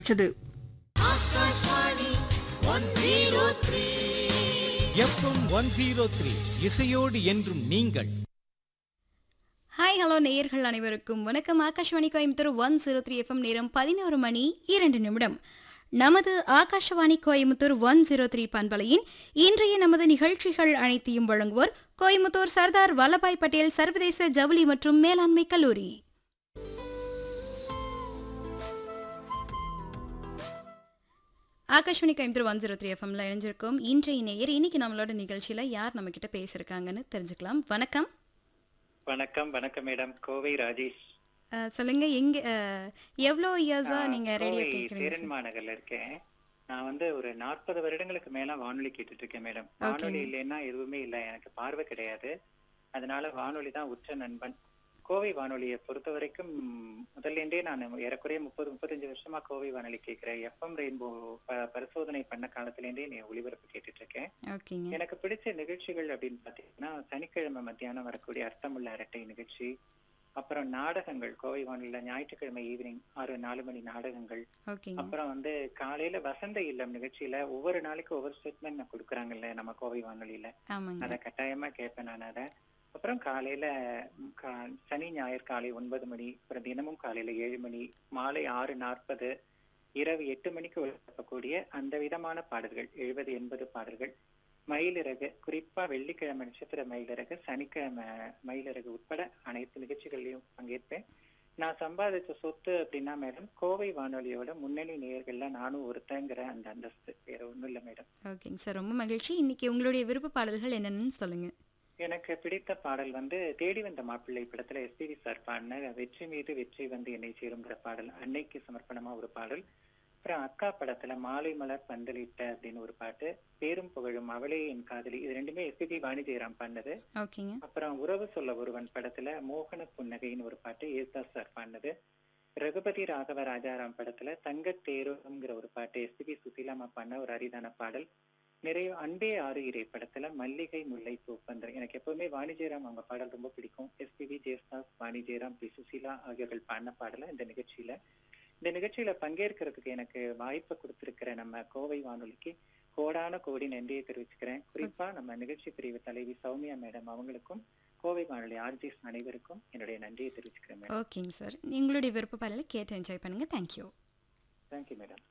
ச்சது FM one zero three இசையோடு என்றும் நீங்கள் ஹாய் ஹலோ நேயர்கள் அனைவருக்கும் வணக்கம் Akashvani Coimbatore one zero three FM நேரம் பதினோரு மணி இரண்டு நிமிடம் நமது Akashvani Coimbatore one zero three பண்பலையின் இன்றைய நமது நிகழ்ச்சிகள் அனைத்தையும் வழங்குவோர் கோயம்புத்தூர் சர்தார் வல்லபாய் பட்டேல் சர்வதேச ஜவுளி மற்றும் மேலாண்மை கல்லூரி Akashvani Coimbatore one zero three எஃப்எம்ல இணைஞ்சிருக்கோம் இன்றைய நேயர் இன்னைக்கு நம்மளோட நிகழ்ச்சியில யார் நம்ம கிட்ட பேசியிருக்காங்கன்னு தெரிஞ்சுக்கலாம் வணக்கம் வணக்கம் வணக்கம் மேடம் கோவை ராஜேஷ் அஹ், சொல்லுங்க எங்க அஹ், எவ்வளோ இயர்ஸா நான் நீங்க ரேடியோ கோவை கேக்குறீங்க சேரன் மாநகர்ல இருக்கேன் நான் வந்து ஒரு நாற்பது வருடங்களுக்கு மேல வானொலி கேட்டுட்டு இருக்கேன் மேடம் வானொலி இல்லைன்னா எதுவுமே இல்ல எனக்கு பார்வை கிடையாது அதனால வானொலி தான் உச்ச நண்பன் கோவை வானொலியை பொறுத்த வரைக்கும் முதல்ல இருந்தே நான் ஏறக்குறைய முப்பது முப்பத்தஞ்சு வருஷமா கோவை வானொலி கேட்கிறேன் எஃப்எம் ரெயின்போ ப- பரிசோதனை பண்ண காலத்துல இருந்தே நீ ஒளிபரப்பு கேட்டுட்டு இருக்கேன் ஓகேங்க எனக்கு பிடிச்ச நிகழ்ச்சிகள் அப்படின்னு பாத்தீங்கன்னா சனிக்கிழமை மத்தியானம் வரக்கூடிய அர்த்தமுள்ள அரட்டை நிகழ்ச்சி அப்புறம் நாடகங்கள் கோவை வானிலை ஞாயிற்றுக்கிழமை ஈவினிங் ஆறு நாலு மணி நாடகங்கள் ஓகேங்க அப்புறம் வந்து காலையில வசந்த இல்லம் நிகழ்ச்சியில ஒவ்வொரு நாளைக்கு ஒவ்வொரு ஸ்டேட்மெண்ட் கொடுக்குறாங்கல்ல நம்ம கோவை வானொலியில ஆமாங்க அத கட்டாயமா கேட்பேன் நான் அதை அப்புறம் காலையில ம், கா- சனி ஞாயிறு காலை ஒன்பது மணி அப்புறம் தினமும் காலையில ஏழு மணி மாலை ஆறு நாற்பது இரவு எட்டு மணிக்கு ஒளிபரப்பக்கூடிய அந்த விதமான பாடல்கள் எழுபது எண்பது பாடல்கள் மயிலிறகு குறிப்பா வெள்ளிக்கிழமை நட்சத்திர மயிலிறகு சனிக்கிழமை மயிலிறகு உட்பட அனைத்து நிகழ்ச்சிகள்லயும் பங்கேற்பேன் நான் சம்பாதிச்ச சொத்து அப்படின்னா மேடம் கோவை வானொலியோட முன்னணி நேயர்கள்ல நானும் ஒருத்தங்கிற அந்த அந்தஸ்து வேற ஒண்ணும் இல்ல மேடம் ஓகேங்க சார் ரொம்ப மகிழ்ச்சி இன்னைக்கு உங்களுடைய விருப்ப பாடல்கள் என்னென்னு சொல்லுங்க எனக்கு பிடித்த பாடல் வந்து தேடி வந்த மாப்பிள்ளை படத்துல எஸ்பிவி சார் பாடின வெற்றி மீது வெற்றி வந்து என்னை சேருங்கிற பாடல் அன்னைக்கு சமர்ப்பணமா ஒரு பாடல் அப்புறம் அக்கா படத்துல மாலை மலர் பந்தலிட்ட அப்படின்னு ஒரு பாட்டு பேரும் புகழும் அவளே என் காதலி இது ரெண்டுமே எஸ்பிபி வாணி ஜெயராம் பண்ணது ஓகேங்க அப்புறம் உறவு சொல்ல ஒருவன் படத்துல மோகன புன்னகைன்னு ஒரு பாட்டு ஏசுதாஸ் சார் பாடினது ரகுபதி ராகவ ராஜாராம் படத்துல தங்கத் தேருங்கிற ஒரு பாட்டு எஸ்பிபி சுசீலாமா பண்ண ஒரு அரிதான பாடல் நிறைய அன்பே ஆறு இறை படத்துல மல்லிகை முல்லை பூப்பந்தர் எனக்கு எப்பவுமே வாணி ஜெயராம் அவங்க பாடல் ரொம்ப பிடிக்கும் எஸ்பிபி ஜெயஸ்தாஸ் வாணி ஜெயராம் பி சுசீலா ஆகியோர்கள் பாடின பாடல இந்த நிகழ்ச்சியில இந்த நிகழ்ச்சியில பங்கேற்கிறதுக்கு எனக்கு வாய்ப்பு கொடுத்திருக்கிற நம்ம கோவை வானொலிக்கு கோடான கோடி நன்றியை தெரிவிச்சுக்கிறேன் குறிப்பா நம்ம நிகழ்ச்சி பிரிவு தலைவி சௌமியா மேடம் அவங்களுக்கும் கோவை வானொலி ஆர்ஜிஸ் அனைவருக்கும் என்னுடைய நன்றியை தெரிவிச்சுக்கிறேன் மேடம் ஓகேங்க சார் உங்களுடைய விருப்ப பாடலை கேட்டு என்ஜாய் பண்ணுங்க தேங்க்யூ தேங்க்யூ மேடம்